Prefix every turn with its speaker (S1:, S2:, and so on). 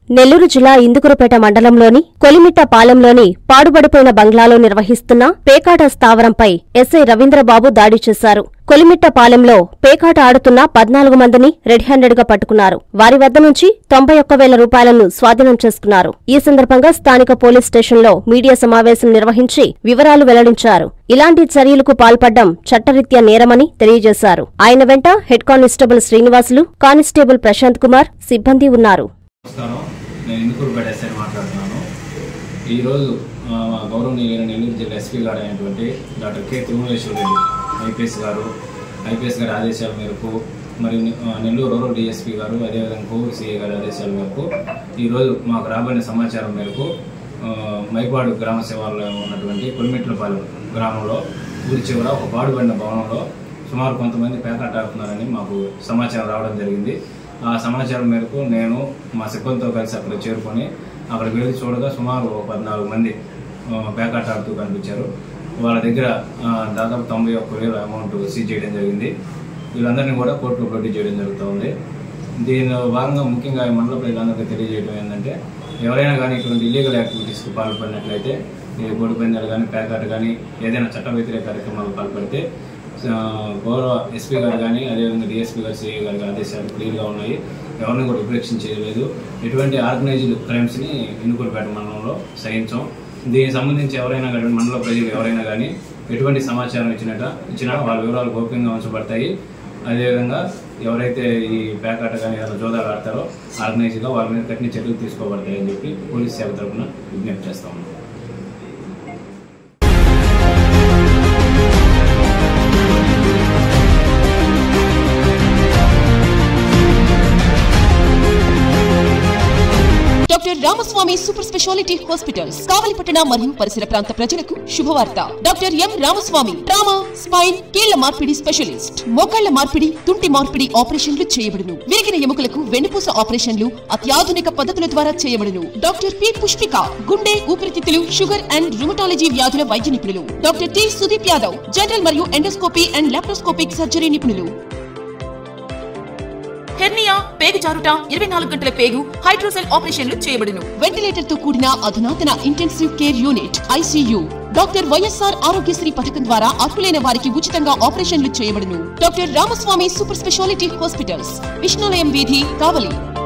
S1: నెల్లూరు జిల్లా ఇందుకురుపేట మండలంలోని కొలిమిట్ట పాలెంలోని పాడుబడిపోయిన బంగ్లాలో నిర్వహిస్తున్న పేకాట స్థావరంపై ఎస్ఐ రవీంద్రబాబు దాడి చేశారు కొలిమిట్ట పాలెంలో పేకాట ఆడుతున్న పద్నాలుగు మందిని రెడ్ హ్యాండెడ్ గా పట్టుకున్నారు వారి వద్ద నుంచి తొంభై ఒక్క వేల రూపాయలను స్వాధీనం చేసుకున్నారు ఈ సందర్భంగా స్థానిక పోలీస్ స్టేషన్లో మీడియా సమావేశం నిర్వహించి వివరాలు వెల్లడించారు ఇలాంటి చర్యలకు పాల్పడ్డం చట్టరీత్యా నేరమని తెలియజేశారు ఆయన వెంట head constable Srinivasulu constable Prashanth Kumar సిబ్బంది ఉన్నారు
S2: నమస్కారం నేను ఇందుకూరుపేట ఎస్ఐ మాట్లాడుతున్నాను ఈరోజు ఆ, గౌరవనీయులైన నెల్లూరు జిల్లా ఎస్పీ గారు అయినటువంటి doctor K Tirumaleswara Reddy IPS గారు ఐపీఎస్ గారి ఆదేశాల మేరకు మరియు ఆ, నెల్లూరు రూరల్ డిఎస్పీ గారు అదేవిధంగా కోవూరు సిఐ గారి ఆదేశాల మేరకు ఈరోజు మాకు రాబడిన సమాచారం మేరకు ఆ, మైపాడు గ్రామ శివారులో ఉన్నటువంటి కొలిమెట్లపాలెం గ్రామంలో ఊరి చివర ఒక పాడుబడిన భవనంలో సుమారు కొంతమంది పేకాట ఆడుతున్నారని మాకు సమాచారం రావడం జరిగింది ఆ సమాచారం మేరకు నేను మా సిబ్బందితో కలిసి అక్కడ చేరుకొని అక్కడికి వెళ్ళి చూడగా సుమారు ఒక పద్నాలుగు మంది ఆ, పేకాట ఆడుతూ కనిపించారు వాళ్ళ దగ్గర ఆ, దాదాపు తొంభై ఒక్క వేల అమౌంట్ సీజ్ చేయడం జరిగింది వీళ్ళందరినీ కూడా కోర్టులో ప్రొడ్యూస్ చేయడం జరుగుతుంది దీనిలో భాగంగా ముఖ్యంగా ఈ మండల ప్రజలందరికీ తెలియజేయడం ఏంటంటే ఎవరైనా కానీ ఇటువంటి ఇల్లీగల్ యాక్టివిటీస్కి పాల్పడినట్లయితే ఈ కోడి పందాలు కానీ పేకాట కానీ ఏదైనా చట్ట వ్యతిరేక కార్యక్రమాలకు పాల్పడితే ఆ, గౌరవ ఎస్పీ గారు కానీ అదేవిధంగా డిఎస్పీ గారు సిఐ గారి ఆదేశాలు క్లియర్గా ఉన్నాయి ఎవరిని కూడా ఉపేక్షించేయలేదు ఎటువంటి ఆర్గనైజ్డ్ క్రైమ్స్ని ఇనుకూరుపేట మండలంలో సహించాం దీనికి సంబంధించి ఎవరైనా కానీ మండల ప్రజలు ఎవరైనా కానీ ఎటువంటి సమాచారం ఇచ్చినట ఇచ్చినా వాళ్ళ వివరాలు గోప్యంగా ఉంచబడతాయి అదేవిధంగా ఎవరైతే ఈ పేకాట కానీ ఏదైనా జోదాలు ఆడతారో ఆర్గనైజ్గా వాళ్ళ మీద కఠిన చర్యలు తీసుకోబడతాయి అని చెప్పి పోలీస్ శాఖ తరఫున విజ్ఞప్తి చేస్తా ఉన్నాం
S3: doctor Ramaswamy super speciality hospitals కావలిపట్టణ మరియు పరిసర ప్రాంత ప్రజలకు శుభవార్త doctor M Ramaswamy trauma spine కీళ్ల మార్పిడి స్పెషలిస్ట్ మోకాళ్ల మార్పిడి తుంటి మార్పిడి ఆపరేషన్లు చేయబడును విరిగిన ఎముకలకు వెన్నుపూస ఆపరేషన్లు అత్యాధునిక పద్ధతుల ద్వారా చేయబడును డాక్టర్ పి పుష్పిక గుండె ఊపిరితిత్తులు షుగర్ అండ్ రుమటాలజీ వ్యాధుల వైద్య నిపుణులు doctor T Sudeep Yadav general మరియు ఎండోస్కోపీ అండ్ లాప్రోస్కోపిక్ సర్జరీ నిపుణులు హెర్నియా పేగు జారుట ఇరవై నాలుగు గంటల పేగు హైడ్రోసెల్ ఆపరేషన్లు చేయబడును వెంటిలేటర్ తో కూడిన అధునాతన intensive care unit ICU doctor YSR Aarogyasri పథకం ద్వారా అర్హులైన వారికి ఉచితంగా ఆపరేషన్లు చేయబడును doctor Ramaswamy super speciality hospitals Vishnulayam వీధి కావలి